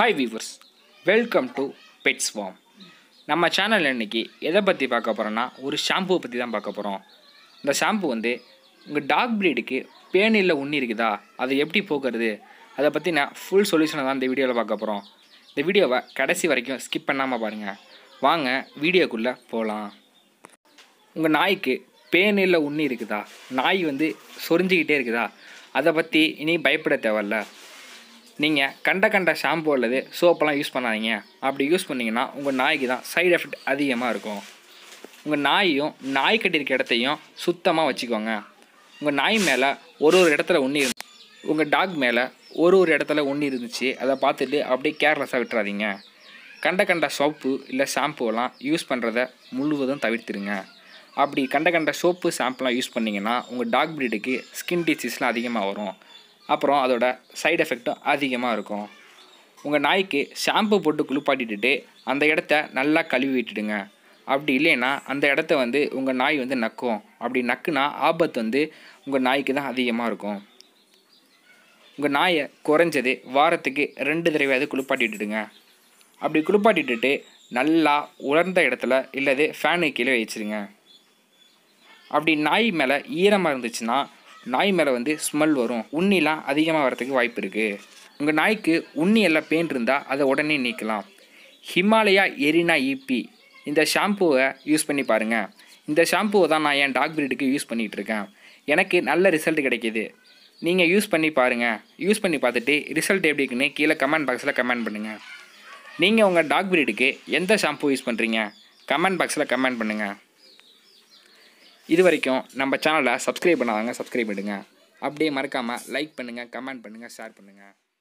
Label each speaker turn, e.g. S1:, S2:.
S1: hi viewers welcome to pets வாம் நம்ம channel இன்னைக்கு எதை பற்றி பார்க்க போகிறோன்னா ஒரு ஷாம்புவை பற்றி தான் பார்க்க போகிறோம் இந்த ஷாம்பு வந்து உங்கள் டாக் ப்ரீடுக்கு பேனில் உண்ணி இருக்குதா அதை எப்படி போக்குறது அதை பற்றி நான் ஃபுல் சொல்யூஷனை தான் இந்த வீடியோவில் பார்க்க போகிறோம் இந்த வீடியோவை கடைசி வரைக்கும் ஸ்கிப் பண்ணாமல் பாருங்கள் வாங்க வீடியோக்குள்ளே போகலாம் உங்கள் நாய்க்கு பேனில் உண்ணி இருக்குதா நாய் வந்து சொரிஞ்சிக்கிட்டே இருக்குதா அதை பற்றி இனி பயப்பட தேவையில்ல நீங்கள் கண்ட கண்ட ஷாம்பு அல்லது சோப்பெல்லாம் யூஸ் பண்ணாதீங்க அப்படி யூஸ் பண்ணிங்கன்னா உங்கள் நாய்க்கு தான் சைடு எஃபெக்ட் அதிகமாக இருக்கும் உங்கள் நாயையும் நாய் கட்டியிருக்க இடத்தையும் சுத்தமாக வச்சுக்கோங்க உங்கள் நாய் மேலே ஒரு ஒரு இடத்துல உண்ணி இருந்து உங்கள் டாக் மேலே ஒரு ஒரு இடத்துல உண்ணி இருந்துச்சு அதை பார்த்துட்டு அப்படியே கேர்லெஸ்ஸாக விட்டுறாதீங்க கண்ட கண்ட சோப்பு இல்லை ஷாம்புவெல்லாம் யூஸ் பண்ணுறத முழுவதும் தவிர்த்துருங்க அப்படி கண்ட கண்ட சோப்பு ஷாம்புலாம் யூஸ் பண்ணிங்கன்னா உங்கள் டாக் ப்ரீடுக்கு ஸ்கின் டிசீஸ்லாம் அதிகமாக வரும் அப்புறம் அதோட சைடு எஃபெக்ட்டும் அதிகமாக இருக்கும் உங்கள் நாய்க்கு ஷாம்பு போட்டு குளிப்பாட்டிட்டு அந்த இடத்த நல்லா கழுவி விட்டுடுங்க அப்படி இல்லைன்னா அந்த இடத்த வந்து உங்கள் நாய் வந்து நக்கும் அப்படி நக்குனா ஆபத்து வந்து உங்கள் நாய்க்கு தான் அதிகமாக இருக்கும் உங்கள் நாயை குறைஞ்சது வாரத்துக்கு ரெண்டு தடவையாவது குளிப்பாட்டிட்டுடுங்க அப்படி குளிப்பாட்டிட்டு நல்லா உலர்ந்த இடத்துல இல்லது ஃபேனு கீழே வச்சிருங்க அப்படி நாய் மேலே ஈரமாக இருந்துச்சுன்னா நாய் மேலே வந்து ஸ்மெல் வரும் உண்ணிலாம் அதிகமாக வரத்துக்கு வாய்ப்பு இருக்குது உங்கள் நாய்க்கு உண்ணி எல்லாம் பெயின் இருந்தால் அதை உடனே நீக்கலாம் ஹிமாலயா எரினா இபி இந்த ஷாம்புவை யூஸ் பண்ணி பாருங்கள் இந்த ஷாம்புவை தான் நான் என் டாக் ப்ரீடுக்கு யூஸ் பண்ணிகிட்டு இருக்கேன் எனக்கு நல்ல ரிசல்ட் கிடைக்கிது நீங்கள் யூஸ் பண்ணி பாருங்கள் யூஸ் பண்ணி பார்த்துட்டு ரிசல்ட் எப்படி இருக்குன்னு கீழே கமெண்ட் பாக்ஸில் கமெண்ட் பண்ணுங்கள் நீங்கள் உங்கள் டாக் ப்ரீடுக்கு எந்த ஷாம்பு யூஸ் பண்ணுறீங்க கமெண்ட் பாக்ஸில் கமெண்ட் பண்ணுங்கள் இது வரைக்கும் நம்ம சேனலை சப்ஸ்கிரைப் பண்ணாதாங்க சப்ஸ்கிரைப் பண்ணுங்கள் அப்படியே மறக்காமல் லைக் பண்ணுங்கள் கமெண்ட் பண்ணுங்கள் ஷேர் பண்ணுங்கள்